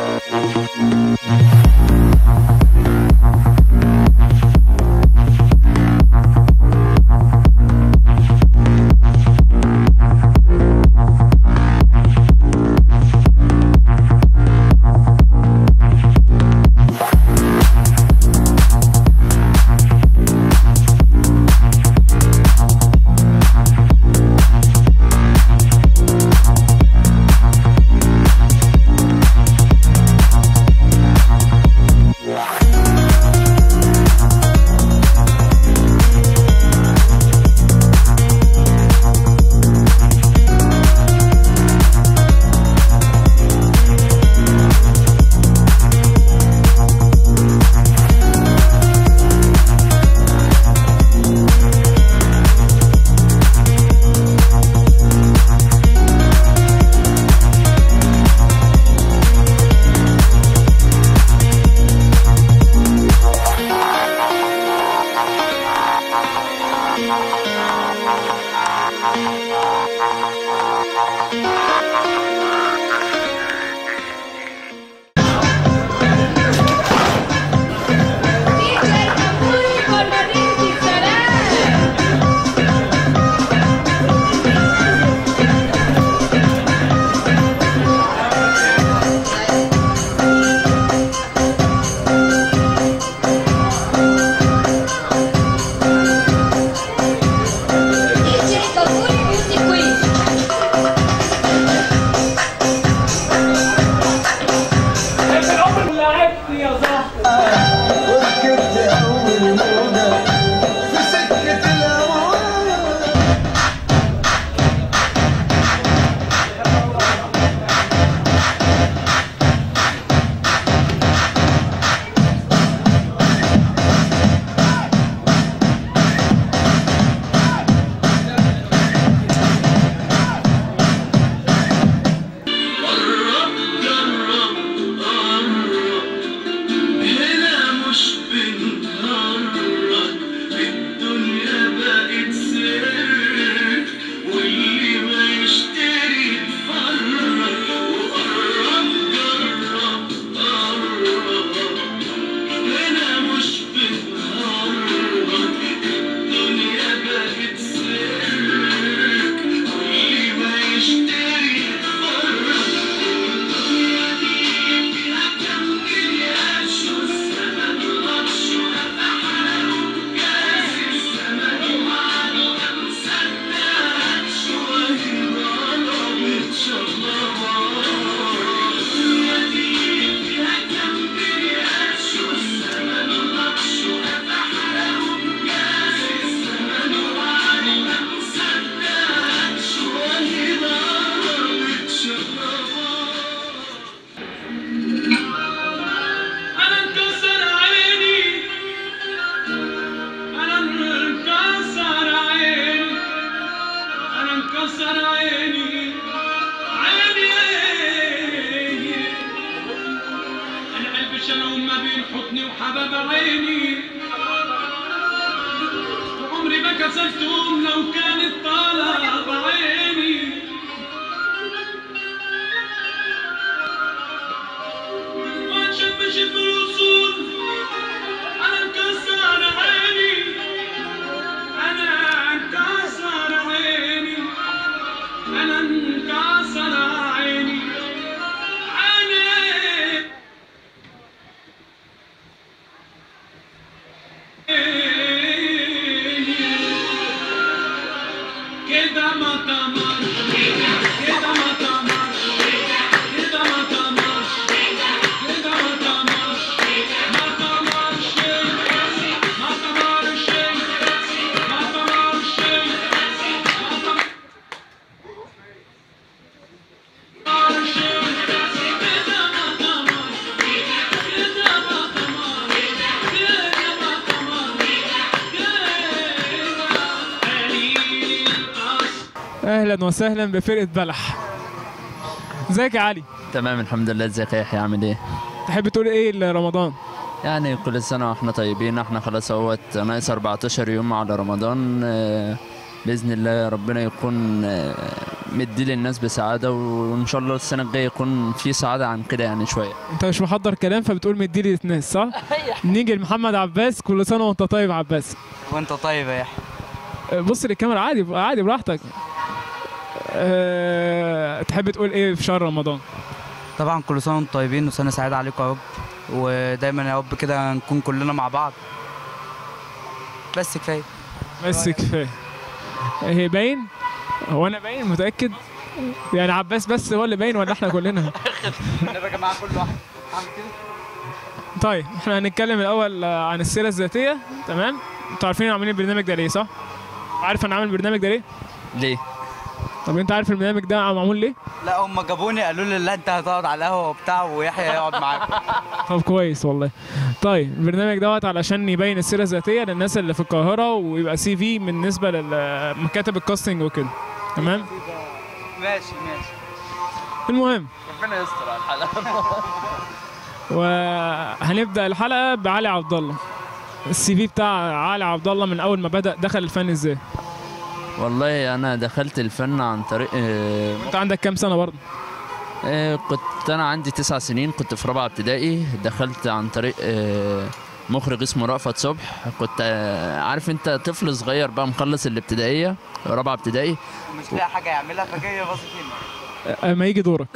حباب عيني وعمري ما كسفتهم لو كانت طالع بعيني واتشبش في الوصول انا انكسر عيني انا انكسر عيني انا انكسر عيني عيني كده ما تمر كده ما تمر كده ما تمر كده ما تمر ما تمر شيء ما تمر شيء ما تمر شيء ما تمر شيء كده ما تمر كده ما تمر كده ما تمر كده قليل الأصل اهلا وسهلا بفرقه بلح ازيك يا علي تمام الحمد لله ازيك يا يحيى عامل ايه تحب تقول ايه لرمضان يعني كل سنه واحنا طيبين احنا خلاص اهوت ناقص 14 يوم على رمضان آه، باذن الله ربنا يكون آه، مدي للناس بسعاده وان شاء الله السنه الجايه يكون في سعاده عن كده يعني شويه انت مش محضر كلام فبتقول مدي لي ناس صح؟ نيجي لمحمد عباس كل سنه وانت طيب عباس وانت طيب يا يحيى بص للكاميرا عادي عادي براحتك أه... تحب تقول ايه في شهر رمضان؟ طبعا كل سنه وانتم طيبين وسنه سعيده عليكم يا رب ودايما يا رب كده نكون كلنا مع بعض بس كفايه بس كفايه هي باين؟ هو انا باين متاكد؟ يعني عباس بس هو اللي باين ولا احنا كلنا؟ يا جماعه كل واحد عامل كده طيب احنا هنتكلم الاول آه، عن السيره الذاتيه تمام؟ انتوا عارفين عاملين البرنامج ده ليه صح؟ عارف انا عامل البرنامج ده ليه؟ ليه طب انت عارف البرنامج ده معمول ليه؟ لا هم جابوني قالوا لي لا انت هتقعد على القهوه وبتاع ويحيى يقعد معاك طب كويس والله طيب البرنامج دوت علشان يبين السيره الذاتيه للناس اللي في القاهره ويبقى سي في بالنسبه لمكاتب الكاستنج وكده تمام ماشي ماشي المهم ربنا يستر على الحلقه وهنبدا الحلقه بعلي عبد الله السي في بتاع علي عبد الله من اول ما بدا دخل الفن ازاي والله انا دخلت الفن عن طريق آه، انت عندك كام سنه برضه آه، كنت انا عندي تسع سنين كنت في رابعه ابتدائي دخلت عن طريق آه، مخرج اسمه رأفت صبح كنت آه، عارف انت طفل صغير بقى مخلص الابتدائيه رابعه ابتدائي مش لاقي حاجه يعملها فجاي باصص هنا اما يجي دورك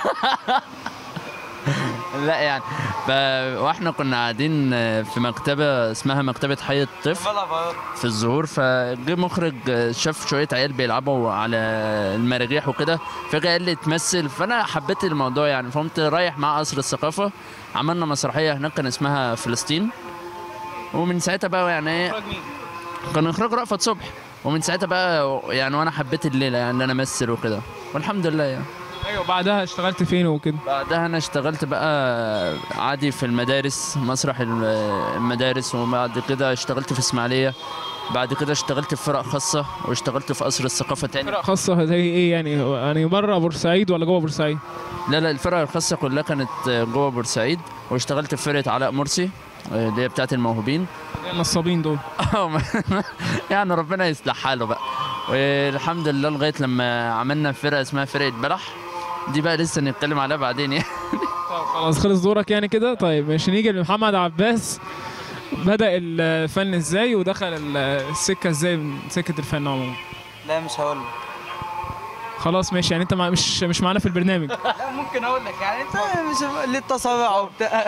لا يعني ف... واحنا كنا قاعدين آه، في مكتبه اسمها مكتبه حي الطفل بلا بقى. في الظهور فجه مخرج آه، شاف شويه عيال بيلعبوا على المراجيح وكده فجاه قال لي تمثل فانا حبيت الموضوع يعني فقمت رايح مع قصر الثقافه عملنا مسرحيه هناك كان اسمها فلسطين ومن ساعتها بقى يعني ايه كان اخراج رأفت صبح ومن ساعتها بقى يعني وانا حبيت الليله يعني ان انا امثل وكده والحمد لله يعني ايوه بعدها اشتغلت فين وكده بعدها انا اشتغلت بقى عادي في المدارس مسرح الم- المدارس وبعد كده اشتغلت في اسماعيليه بعد كده اشتغلت في فرق خاصه واشتغلت في قصر الثقافه تاني فرق خاصه زي ايه يعني يعني بره بورسعيد ولا جوه بورسعيد لا لا الفرق الخاصه كلها كانت جوه بورسعيد واشتغلت في فرقه علاء مرسي اللي هي بتاعت الموهوبين النصابين دول يعني ربنا يصلح حاله بقى والحمد لله لغايه لما عملنا فرقه اسمها فرقه بلح دي بقى لسه نتكلم عليها بعدين يعني طب خلاص خلص دورك يعني كده طيب مش نيجي لمحمد عباس بدأ الفن ازاي ودخل ال- السكة ازاي من سكة الفن عموما لا مش هقول لك خلاص ماشي يعني انت مع مش مش معانا في البرنامج لا ممكن اقول لك يعني انت مش ليه التصابع وبتاع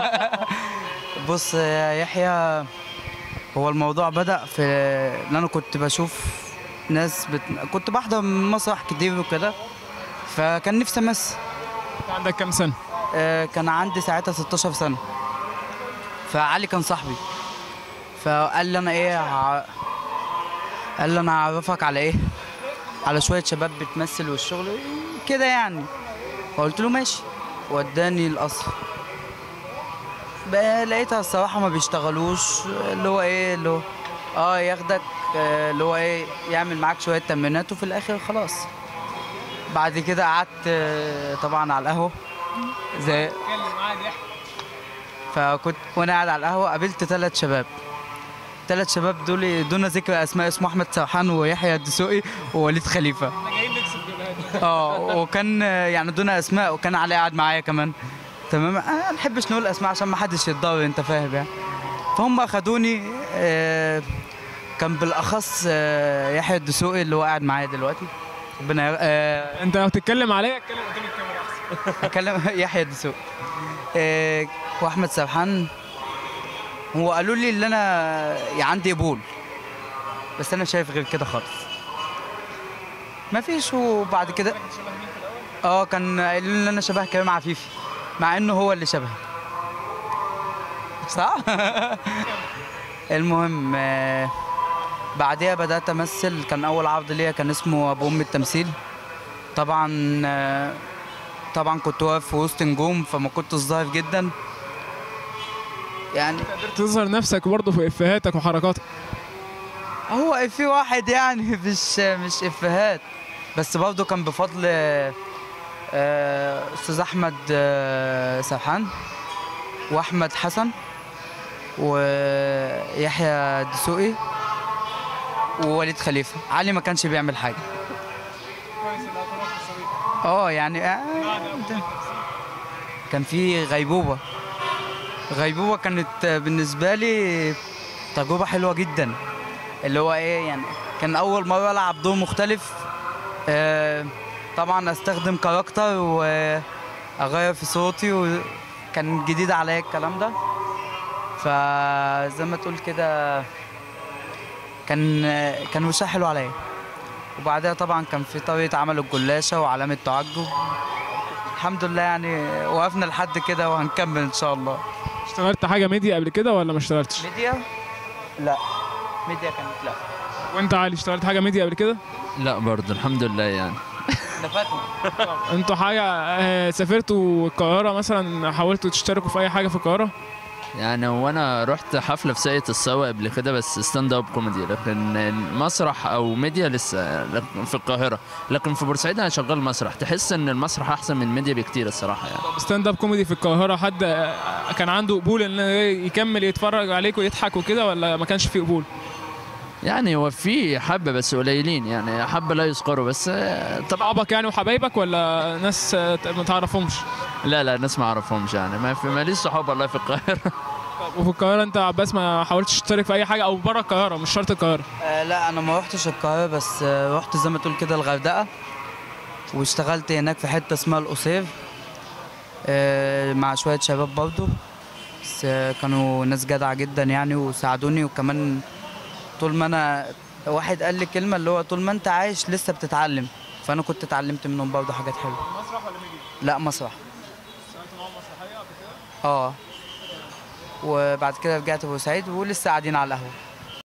بص يا يحيى هو الموضوع بدأ في ان انا كنت بشوف ناس بت... كنت بحضر مسرح كتير وكده فكان نفسي امثل انت عندك كام سنة؟ آه، كان عندي ساعتها 16 سنة فعلي كان صاحبي فقال لي انا ايه ع... قال لي انا هعرفك على ايه على شوية شباب بتمثل والشغل كده يعني فقلت له ماشي وداني القصر بقى لقيتها الصراحة ما بيشتغلوش اللي هو ايه اللي هو اه ياخدك آه، اللي هو ايه يعمل معاك شوية تمرينات وفي الاخر خلاص بعد كده قعدت آه، طبعا على القهوة زي فكنت وانا قاعد على القهوه قابلت ثلاث شباب ثلاث شباب دول دون ذكر اسماء اسمه احمد سرحان ويحيى الدسوقي ووليد خليفه اه وكان يعني دون اسماء وكان علي قاعد معايا كمان تمام انا ما بحبش نقول اسماء عشان ما حدش يتضرر انت فاهم يعني فهم اخدوني آه، كان بالاخص آه، يحيى الدسوقي اللي هو قاعد معايا دلوقتي ربنا ير- آه، انت لو تتكلم عليا اتكلم قدام الكاميرا احسن اكلم يحيى الدسوقي إيه واحمد سرحان هو قالوا لي ان انا عندي قبول بس انا شايف غير كده خالص ما فيش وبعد كده اه كان قايل لي ان انا شبه كريم عفيفي مع انه هو اللي شبهي صح المهم آه، بعدها بدات امثل كان اول عرض ليا كان اسمه ابو ام التمثيل طبعا آه، طبعا كنت واقف في وسط نجوم فما كنتش ظاهر جدا يعني قدرت تظهر نفسك برضه في افهاتك وحركاتك هو افيه واحد يعني مش مش افيهات بس برضه كان بفضل آه، استاذ احمد آه، سرحان واحمد حسن ويحيى الدسوقي ووليد خليفه علي ما كانش بيعمل حاجه اه يعني آه، كان في غيبوبة غيبوبة كانت بالنسبة لي تجربة حلوة جدا اللي هو ايه يعني كان أول مرة ألعب دور مختلف آه، طبعا أستخدم كاركتر وأغير في صوتي وكان جديد عليا الكلام ده فزي ما تقول كده كان كان وشها حلو عليا وبعدها طبعا كان في طريقة عمل الجلاشة وعلامة تعجب الحمد لله يعني وقفنا لحد كده وهنكمل ان شاء الله اشتغلت حاجه ميديا قبل كده ولا ما اشتغلتش ميديا لا ميديا كانت لا وانت علي اشتغلت حاجه ميديا قبل كده لا برضه الحمد لله يعني ده فاتنا انتوا حاجه آه، سافرتوا القاهره مثلا حاولتوا تشتركوا في اي حاجه في القاهره يعني وانا رحت حفله في ساقية الصاوي قبل كده بس ستاند اب كوميدي لكن المسرح او ميديا لسه لكن في القاهره لكن في بورسعيد انا شغال مسرح تحس ان المسرح احسن من الميديا بكتير الصراحه يعني ستاند اب كوميدي في القاهره حد آه، كان عنده قبول ان يكمل يتفرج عليك ويضحك وكده ولا ما كانش فيه قبول يعني هو في حبه بس قليلين يعني حبه لا يذكروا بس آه، طب صحابك يعني وحبايبك ولا ناس آه، ما تعرفهمش لا لا ناس ما اعرفهمش يعني ما في ماليش صحاب والله في القاهره وفي القاهره انت يا عباس ما حاولتش تشترك في اي حاجه او بره القاهره مش شرط القاهره آه لا انا ما رحتش القاهره بس آه رحت زي ما تقول كده الغردقه واشتغلت هناك في حته اسمها القصير آه مع شويه شباب برضو بس آه كانوا ناس جدعه جدا يعني وساعدوني وكمان طول ما انا واحد قال لي كلمه اللي هو طول ما انت عايش لسه بتتعلم فانا كنت اتعلمت منهم برضو حاجات حلوه مسرح ولا ميديا؟ لا مسرح اشتغلت معاهم مسرحيه قبل كده؟ اه وبعد كده رجعت بورسعيد ولسه قاعدين على القهوه